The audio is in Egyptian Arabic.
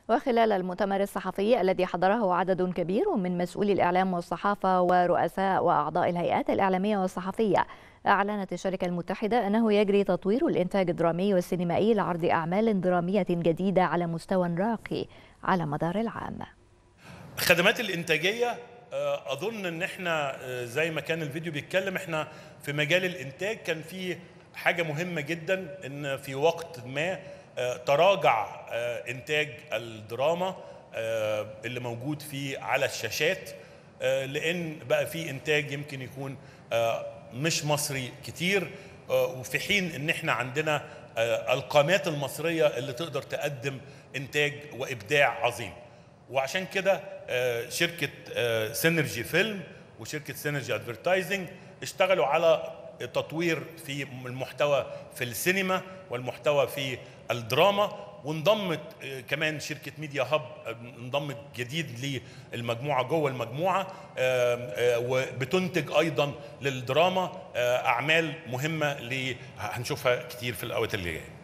وخلال المؤتمر الصحفي الذي حضره عدد كبير من مسؤولي الإعلام والصحافة ورؤساء وأعضاء الهيئات الإعلامية والصحفية أعلنت الشركة المتحدة أنه يجري تطوير الإنتاج الدرامي والسينمائي لعرض أعمال درامية جديدة على مستوى راقي على مدار العام الخدمات الإنتاجية أظن إن إحنا زي ما كان الفيديو بيتكلم إحنا في مجال الإنتاج كان في حاجة مهمة جدا إن في وقت ما تراجع انتاج الدراما اللي موجود فيه على الشاشات لان بقى في انتاج يمكن يكون مش مصري كتير وفي حين ان احنا عندنا القامات المصريه اللي تقدر تقدم انتاج وابداع عظيم وعشان كده شركه سينرجي فيلم وشركه سينرجي ادفرتايزنج اشتغلوا على تطوير في المحتوى في السينما والمحتوى في الدراما وانضمت كمان شركه ميديا هاب انضمت جديد للمجموعه جوه المجموعه وبتنتج ايضا للدراما اعمال مهمه هنشوفها كتير في الاوقات اللي جايه